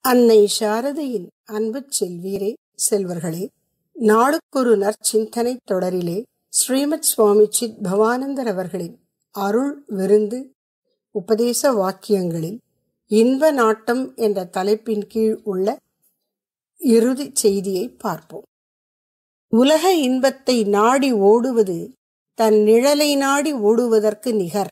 அன்னை சாரதையின் அன்பு செல்வீரே செல்வர்களே நாளுக்கொரு நற்சிந்தனை தொடரிலே ஸ்ரீமத் சுவாமி சித் பவானந்தர் அவர்களின் அருள் விருந்து உபதேச வாக்கியங்களில் இன்ப நாட்டம் என்ற தலைப்பின் கீழ் உள்ள இறுதி செய்தியை பார்ப்போம் உலக இன்பத்தை நாடி ஓடுவது தன் நிழலை நாடி ஓடுவதற்கு நிகர்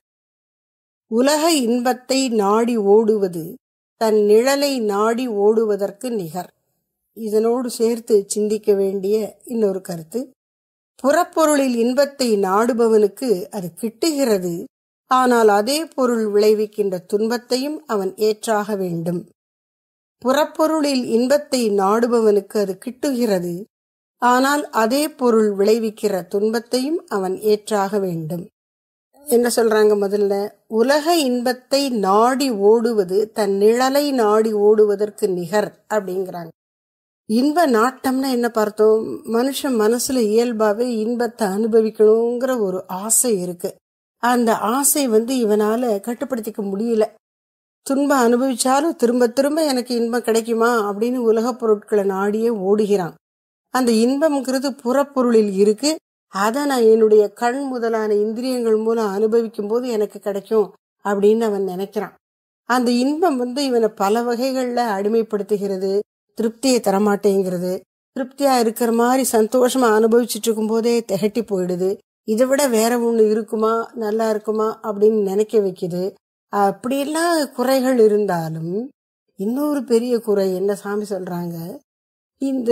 உலக இன்பத்தை நாடி ஓடுவது தன் நிழலை நாடி ஓடுவதற்கு நிகர் இதனோடு சேர்த்து சிந்திக்க வேண்டிய இன்னொரு கருத்து புறப்பொருளில் இன்பத்தை நாடுபவனுக்கு அது கிட்டுகிறது ஆனால் அதே பொருள் விளைவிக்கின்ற துன்பத்தையும் அவன் ஏற்றாக வேண்டும் புறப்பொருளில் இன்பத்தை நாடுபவனுக்கு அது கிட்டுகிறது ஆனால் அதே பொருள் விளைவிக்கிற துன்பத்தையும் அவன் ஏற்றாக வேண்டும் என்ன சொல்றாங்க முதல்ல உலக இன்பத்தை நாடி ஓடுவது தன் நிழலை நாடி ஓடுவதற்கு நிகர் அப்படிங்கிறாங்க இன்ப நாட்டம்னா என்ன பார்த்தோம் மனுஷன் மனசுல இயல்பாவே இன்பத்தை அனுபவிக்கணுங்கிற ஒரு ஆசை இருக்கு அந்த ஆசை வந்து இவனால கட்டுப்படுத்திக்க முடியல துன்பம் அனுபவிச்சாலும் திரும்ப திரும்ப எனக்கு இன்பம் கிடைக்குமா அப்படின்னு உலகப் பொருட்களை நாடியே ஓடுகிறான் அந்த இன்பம்ங்கிறது புறப்பொருளில் இருக்கு அதை நான் என்னுடைய கண் முதலான இந்திரியங்கள் மூலம் அனுபவிக்கும் போது எனக்கு கிடைக்கும் அப்படின்னு அவன் நினைக்கிறான் அந்த இன்பம் வந்து இவனை பல வகைகள்ல அடிமைப்படுத்துகிறது திருப்தியை தரமாட்டேங்கிறது திருப்தியா இருக்கிற மாதிரி சந்தோஷமா அனுபவிச்சுட்டு இருக்கும் போதே திகட்டி போயிடுது இதை விட வேற ஒண்ணு இருக்குமா நல்லா இருக்குமா அப்படின்னு நினைக்க வைக்குது அப்படியெல்லாம் குறைகள் இருந்தாலும் இன்னொரு பெரிய குறை என்ன சாமி சொல்றாங்க இந்த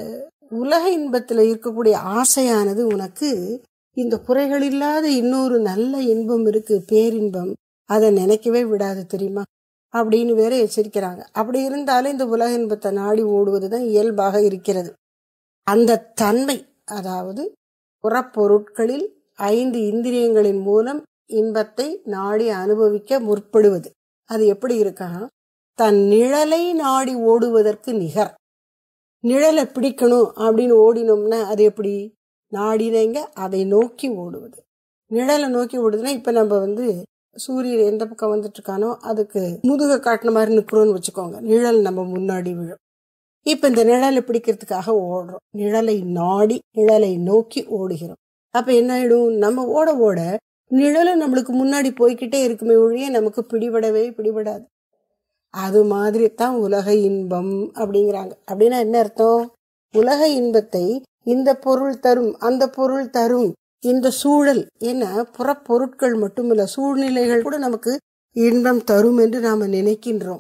உலக இன்பத்துல இருக்கக்கூடிய ஆசையானது உனக்கு இந்த குறைகள் இல்லாத இன்னொரு நல்ல இன்பம் இருக்கு பேரின்பம் அதை நினைக்கவே விடாது தெரியுமா அப்படின்னு வேற எச்சரிக்கிறாங்க அப்படி இருந்தாலும் இந்த உலக இன்பத்தை நாடி ஓடுவதுதான் இயல்பாக இருக்கிறது அந்த தன்மை அதாவது புறப்பொருட்களில் ஐந்து இந்திரியங்களின் மூலம் இன்பத்தை நாடி அனுபவிக்க முற்படுவது அது எப்படி இருக்கா தன் நிழலை நாடி ஓடுவதற்கு நிகர் நிழலை பிடிக்கணும் அப்படின்னு ஓடினோம்னா அது எப்படி நாடினங்க அதை நோக்கி ஓடுவது நிழலை நோக்கி ஓடுதுன்னா இப்ப நம்ம வந்து சூரியன் எந்த பக்கம் வந்துட்டு இருக்கானோ அதுக்கு முதுக காட்டின மாதிரி நிக்கிறோம்னு வச்சுக்கோங்க நிழல் நம்ம முன்னாடி விழும் இப்ப இந்த நிழலை பிடிக்கிறதுக்காக ஓடுறோம் நிழலை நாடி நிழலை நோக்கி ஓடுகிறோம் அப்ப என்ன ஆயிடும் நம்ம ஓட ஓட நிழலும் நம்மளுக்கு முன்னாடி போய்கிட்டே இருக்குமே ஒழிய நமக்கு பிடிபடவே பிடிபடாது அது மாதிரி தான் உலக இன்பம் அப்படிங்கிறாங்க அப்படின்னா என்ன அர்த்தம் உலக இன்பத்தை இந்த பொருள் தரும் அந்த பொருள் தரும் இந்த சூழல் என்ன புறப்பொருட்கள் மட்டுமில்ல சூழ்நிலைகள் கூட நமக்கு இன்பம் தரும் என்று நாம நினைக்கின்றோம்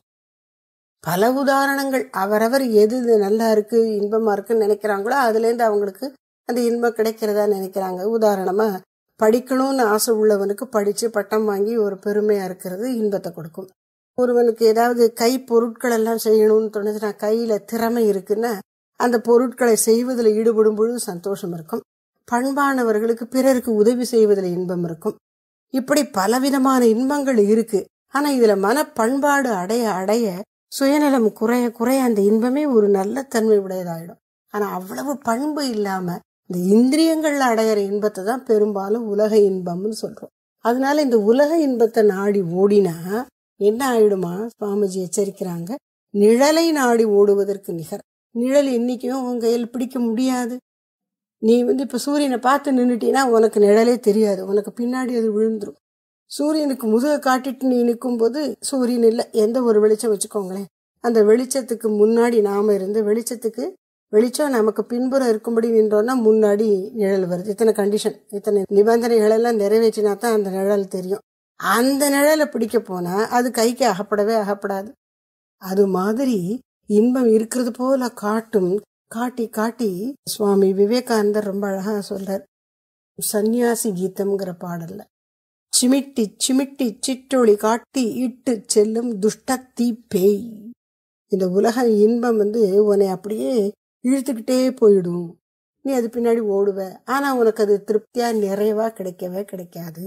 பல உதாரணங்கள் அவரவர் எது நல்லா இருக்கு இன்பமா இருக்குன்னு நினைக்கிறாங்களோ அதுல இருந்து அவங்களுக்கு அந்த இன்பம் கிடைக்கிறதா நினைக்கிறாங்க உதாரணமா படிக்கணும்னு ஆசை உள்ளவனுக்கு படிச்சு பட்டம் வாங்கி ஒரு பெருமையா இருக்கிறது இன்பத்தை கொடுக்கும் ஒருவனுக்கு ஏதாவது கை பொருட்கள் எல்லாம் செய்யணும்னு தோணுச்சுன்னா கையில திறமை இருக்குன்னா அந்த பொருட்களை செய்வதில் ஈடுபடும் பொழுது சந்தோஷம் இருக்கும் பண்பானவர்களுக்கு பிறருக்கு உதவி செய்வதில் இன்பம் இருக்கும் இப்படி பலவிதமான இன்பங்கள் இருக்கு ஆனா இதுல மன பண்பாடு அடைய அடைய சுயநலம் குறைய குறைய அந்த இன்பமே ஒரு நல்ல தன்மை உடையதாயிடும் ஆனா அவ்வளவு பண்பு இல்லாம இந்த இந்திரியங்கள்ல அடையிற இன்பத்தை தான் பெரும்பாலும் உலக இன்பம்னு சொல்றோம் அதனால இந்த உலக இன்பத்தை நாடி ஓடினா என்ன ஆயிடுமா சுவாமிஜி எச்சரிக்கிறாங்க நிழலை நாடி ஓடுவதற்கு நிகர் நிழல் என்னைக்கும் உன் கையில் பிடிக்க முடியாது நீ வந்து இப்ப சூரியனை பார்த்து நின்றுட்டீங்கன்னா உனக்கு நிழலே தெரியாது உனக்கு பின்னாடி அது விழுந்துரும் சூரியனுக்கு முதுக காட்டிட்டு நீ நிற்கும் போது சூரியன் இல்லை எந்த ஒரு வெளிச்சம் வச்சுக்கோங்களேன் அந்த வெளிச்சத்துக்கு முன்னாடி நாம இருந்து வெளிச்சத்துக்கு வெளிச்சம் நமக்கு பின்புறம் இருக்கும்படி நின்றோம்னா முன்னாடி நிழல் வருது இத்தனை கண்டிஷன் இத்தனை நிபந்தனைகள் எல்லாம் நிறைவேற்றினா தான் அந்த நிழல் தெரியும் அந்த நிழலை பிடிக்க போனா அது கைக்கு அகப்படவே அகப்படாது அது மாதிரி இன்பம் இருக்கிறது போல காட்டும் காட்டி காட்டி சுவாமி விவேகானந்தர் ரொம்ப அழகா சொல்றார் சந்நியாசி கீதம்ங்கிற பாடல்ல சிமிட்டி சிமிட்டி சிற்றொளி காட்டி இட்டு செல்லும் துஷ்டத்தீ பேய் இந்த உலக இன்பம் வந்து உன்னை அப்படியே இழுத்துக்கிட்டே போயிடும் நீ அது பின்னாடி ஓடுவ ஆனா உனக்கு அது திருப்தியா நிறைவா கிடைக்கவே கிடைக்காது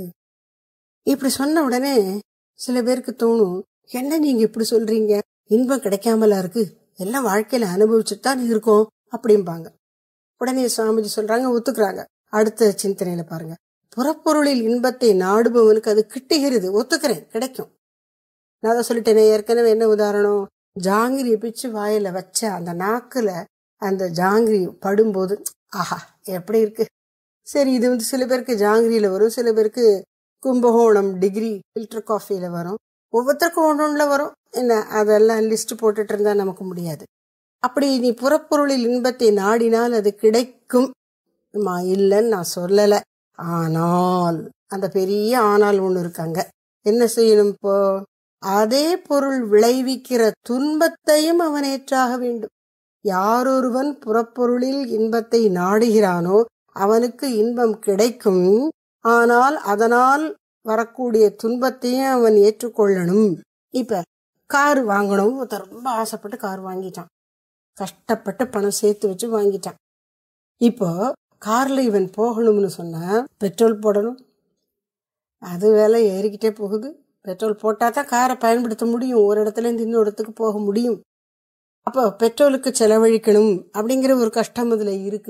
இப்படி சொன்ன உடனே சில பேருக்கு தோணும் என்ன நீங்க இப்படி சொல்றீங்க இன்பம் கிடைக்காமலா இருக்கு எல்லாம் வாழ்க்கையில அனுபவிச்சுட்டு தான் இருக்கோம் அப்படிம்பாங்க உடனே சுவாமிஜி சொல்றாங்க ஒத்துக்கிறாங்க அடுத்த சிந்தனையில பாருங்க புறப்பொருளில் இன்பத்தை நாடுபவனுக்கு அது கிட்டுகிறது ஒத்துக்கிறேன் கிடைக்கும் நான் தான் சொல்லிட்டேனே ஏற்கனவே என்ன உதாரணம் ஜாங்கிரியை பிச்சு வாயில வச்ச அந்த நாக்குல அந்த ஜாங்கிரி படும்போது ஆஹா எப்படி இருக்கு சரி இது வந்து சில பேருக்கு ஜாங்கிரியில வரும் சில பேருக்கு கும்பகோணம் டிகிரி ஃபில்டர் காஃபியில வரும் ஒவ்வொருத்தருக்கும் ஒன்று ஒன்றுல வரும் என்ன அதெல்லாம் லிஸ்ட் போட்டுட்டு இருந்தா நமக்கு முடியாது அப்படி நீ புறப்பொருளில் இன்பத்தை நாடினால் அது கிடைக்கும் இல்லைன்னு நான் சொல்லலை ஆனால் அந்த பெரிய ஆனால் ஒன்று இருக்காங்க என்ன செய்யணும் இப்போ அதே பொருள் விளைவிக்கிற துன்பத்தையும் அவன் ஏற்றாக வேண்டும் யாரொருவன் புறப்பொருளில் இன்பத்தை நாடுகிறானோ அவனுக்கு இன்பம் கிடைக்கும் ஆனால் அதனால் வரக்கூடிய துன்பத்தையும் அவன் ஏற்றுக்கொள்ளணும் இப்ப கார் வாங்கணும் ஒருத்தர் ரொம்ப ஆசைப்பட்டு கார் வாங்கிட்டான் கஷ்டப்பட்டு பணம் சேர்த்து வச்சு வாங்கிட்டான் இப்போ கார்ல இவன் போகணும்னு சொன்னா பெட்ரோல் போடணும் அது வேலை ஏறிக்கிட்டே போகுது பெட்ரோல் போட்டா தான் காரை பயன்படுத்த முடியும் ஒரு இடத்துல இருந்து இன்னொரு இடத்துக்கு போக முடியும் அப்போ பெட்ரோலுக்கு செலவழிக்கணும் அப்படிங்கிற ஒரு கஷ்டம் இதுல இருக்கு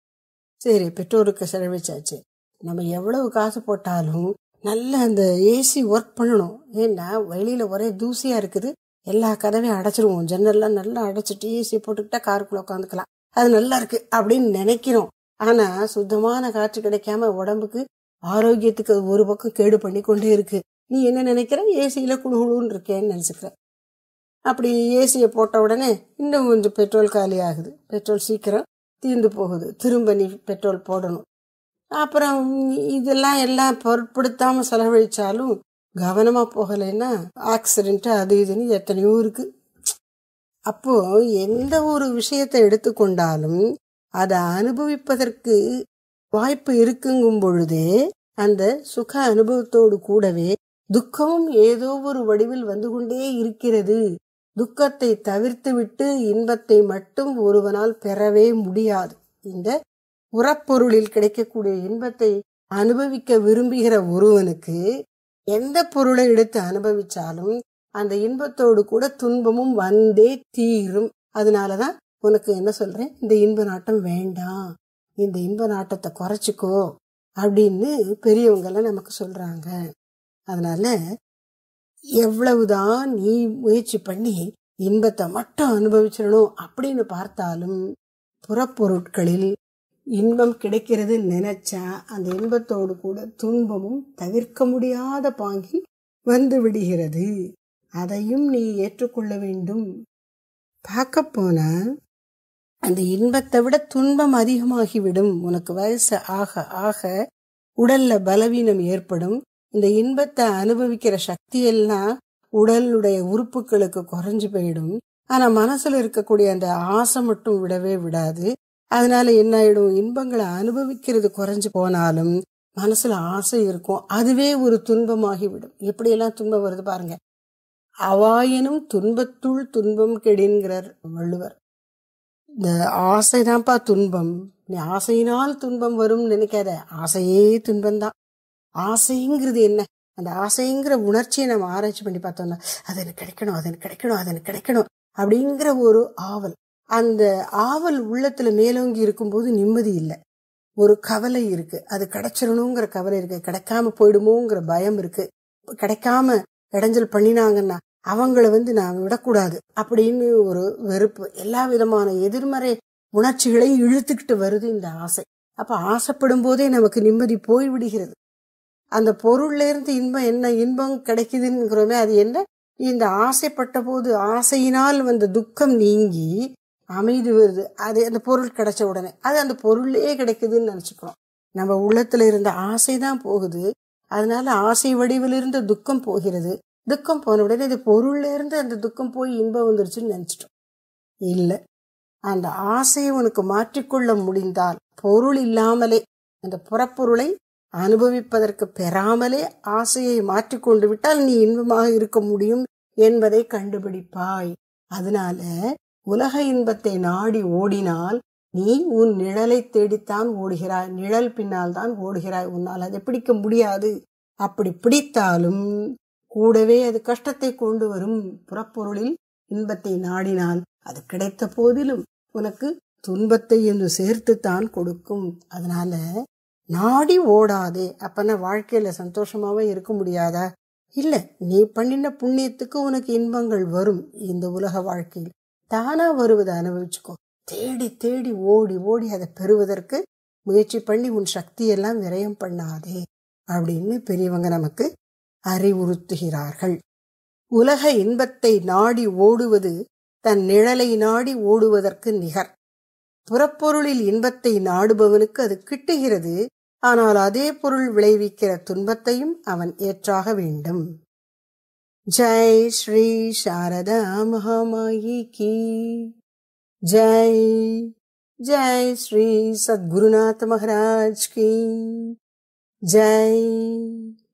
சரி பெட்ரோலுக்கு செலவழிச்சாச்சு நம்ம எவ்வளவு காசு போட்டாலும் நல்ல அந்த ஏசி ஒர்க் பண்ணணும் ஏன்னா வெளியில ஒரே தூசியா இருக்குது எல்லா கதவையும் அடைச்சிருவோம் ஜன்னல்லாம் நல்லா அடைச்சிட்டு ஏசி போட்டுக்கிட்டா காருக்குள்ள உட்காந்துக்கலாம் அது நல்லா இருக்கு அப்படின்னு நினைக்கிறோம் ஆனா சுத்தமான காற்று கிடைக்காம உடம்புக்கு ஆரோக்கியத்துக்கு ஒரு பக்கம் கேடு பண்ணி கொண்டே இருக்கு நீ என்ன நினைக்கிற ஏசியில குழுகுழுன்னு இருக்கேன்னு நினைச்சுக்கிற அப்படி ஏசியை போட்ட உடனே இன்னும் கொஞ்சம் பெட்ரோல் காலி ஆகுது பெட்ரோல் சீக்கிரம் தீர்ந்து போகுது திரும்ப நீ பெட்ரோல் போடணும் அப்புறம் இதெல்லாம் எல்லாம் பொருட்படுத்தாம செலவழிச்சாலும் கவனமா போகலைன்னா ஆக்சிடென்ட் அது இதுன்னு எத்தனையோ இருக்கு அப்போ எந்த ஒரு விஷயத்தை எடுத்துக்கொண்டாலும் அதை அனுபவிப்பதற்கு வாய்ப்பு இருக்குங்கும் பொழுதே அந்த சுக அனுபவத்தோடு கூடவே துக்கமும் ஏதோ ஒரு வடிவில் வந்து கொண்டே இருக்கிறது துக்கத்தை தவிர்த்து விட்டு இன்பத்தை மட்டும் ஒருவனால் பெறவே முடியாது இந்த புறப்பொருளில் கிடைக்கக்கூடிய இன்பத்தை அனுபவிக்க விரும்புகிற ஒருவனுக்கு எந்த பொருளை எடுத்து அனுபவிச்சாலும் அந்த இன்பத்தோடு கூட துன்பமும் வந்தே தீரும் அதனாலதான் உனக்கு என்ன சொல்றேன் இந்த இன்ப நாட்டம் வேண்டாம் இந்த இன்ப நாட்டத்தை குறைச்சிக்கோ அப்படின்னு பெரியவங்க எல்லாம் நமக்கு சொல்றாங்க அதனால எவ்வளவுதான் நீ முயற்சி பண்ணி இன்பத்தை மட்டும் அனுபவிச்சிடணும் அப்படின்னு பார்த்தாலும் புறப்பொருட்களில் இன்பம் கிடைக்கிறது நினைச்சா அந்த இன்பத்தோடு கூட துன்பமும் தவிர்க்க முடியாத பாங்கில் வந்து விடுகிறது அதையும் நீ ஏற்றுக்கொள்ள வேண்டும் பார்க்க போனா அந்த இன்பத்தை விட துன்பம் அதிகமாகிவிடும் உனக்கு வயசு ஆக ஆக உடல்ல பலவீனம் ஏற்படும் இந்த இன்பத்தை அனுபவிக்கிற சக்தி எல்லாம் உடலுடைய உறுப்புகளுக்கு குறைஞ்சு போயிடும் ஆனா மனசுல இருக்கக்கூடிய அந்த ஆசை மட்டும் விடவே விடாது அதனால என்ன ஆயிடும் இன்பங்களை அனுபவிக்கிறது குறைஞ்சு போனாலும் மனசுல ஆசை இருக்கும் அதுவே ஒரு துன்பமாகி விடும் எப்படியெல்லாம் துன்பம் வருது பாருங்க அவாயினும் துன்பத்துள் துன்பம் கெடின்கிறார் வள்ளுவர் இந்த ஆசைதான்ப்பா துன்பம் நீ ஆசையினால் துன்பம் வரும் நினைக்காத ஆசையே துன்பம்தான் ஆசைங்கிறது என்ன அந்த ஆசைங்கிற உணர்ச்சியை நம்ம ஆராய்ச்சி பண்ணி பார்த்தோம்னா அது எனக்கு கிடைக்கணும் அது எனக்கு கிடைக்கணும் அது எனக்கு கிடைக்கணும் அப்படிங்கிற ஒரு ஆவல் அந்த ஆவல் உள்ளத்துல மேலோங்கி இருக்கும்போது நிம்மதி இல்லை ஒரு கவலை இருக்கு அது கிடைச்சிடணுங்கிற கவலை இருக்கு கிடைக்காம போயிடுமோங்கிற பயம் இருக்கு கிடைக்காம இடைஞ்சல் பண்ணினாங்கன்னா அவங்கள வந்து நான் விடக்கூடாது அப்படின்னு ஒரு வெறுப்பு எல்லா விதமான எதிர்மறை உணர்ச்சிகளையும் இழுத்துக்கிட்டு வருது இந்த ஆசை அப்ப ஆசைப்படும் போதே நமக்கு நிம்மதி போய் விடுகிறது அந்த பொருள்ல இருந்து இன்பம் என்ன இன்பம் கிடைக்குதுங்கிறோமே அது என்ன இந்த ஆசைப்பட்ட போது ஆசையினால் வந்த துக்கம் நீங்கி அமைதி வருது அது அந்த பொருள் கிடைச்ச உடனே அது அந்த பொருளே கிடைக்குதுன்னு நினைச்சுக்கிறோம் நம்ம உள்ளத்துல இருந்த ஆசை தான் போகுது அதனால ஆசை வடிவில் இருந்த துக்கம் போகிறது துக்கம் போன உடனே இந்த பொருள்ல இருந்து அந்த துக்கம் போய் இன்பம் வந்துருச்சுன்னு நினைச்சிட்டோம் இல்ல அந்த ஆசையை உனக்கு மாற்றிக்கொள்ள முடிந்தால் பொருள் இல்லாமலே அந்த புறப்பொருளை அனுபவிப்பதற்கு பெறாமலே ஆசையை மாற்றிக்கொண்டு விட்டால் நீ இன்பமாக இருக்க முடியும் என்பதை கண்டுபிடிப்பாய் அதனால உலக இன்பத்தை நாடி ஓடினால் நீ உன் நிழலை தேடித்தான் ஓடுகிறாய் நிழல் பின்னால் தான் ஓடுகிறாய் உன்னால் அதை பிடிக்க முடியாது அப்படி பிடித்தாலும் கூடவே அது கஷ்டத்தை கொண்டு வரும் புறப்பொருளில் இன்பத்தை நாடினால் அது கிடைத்த போதிலும் உனக்கு துன்பத்தை என்று சேர்த்துத்தான் கொடுக்கும் அதனால நாடி ஓடாதே அப்பனா வாழ்க்கையில சந்தோஷமாவே இருக்க முடியாதா இல்ல நீ பண்ணின புண்ணியத்துக்கு உனக்கு இன்பங்கள் வரும் இந்த உலக வாழ்க்கையில் தானா வருவதை அனுபவிச்சுக்கோ தேடி தேடி ஓடி ஓடி அதை பெறுவதற்கு முயற்சி பண்ணி உன் சக்தியெல்லாம் விரயம் பண்ணாதே அப்படின்னு பெரியவங்க நமக்கு அறிவுறுத்துகிறார்கள் உலக இன்பத்தை நாடி ஓடுவது தன் நிழலை நாடி ஓடுவதற்கு நிகர் புறப்பொருளில் இன்பத்தை நாடுபவனுக்கு அது கிட்டுகிறது ஆனால் அதே பொருள் விளைவிக்கிற துன்பத்தையும் அவன் ஏற்றாக வேண்டும் ஜெய் ஸ்ரீ சாரதா மகாமாயி கி ஜெய் ஜெய் ஸ்ரீ சத்குருநாத் மகாராஜ் கி ஜெய்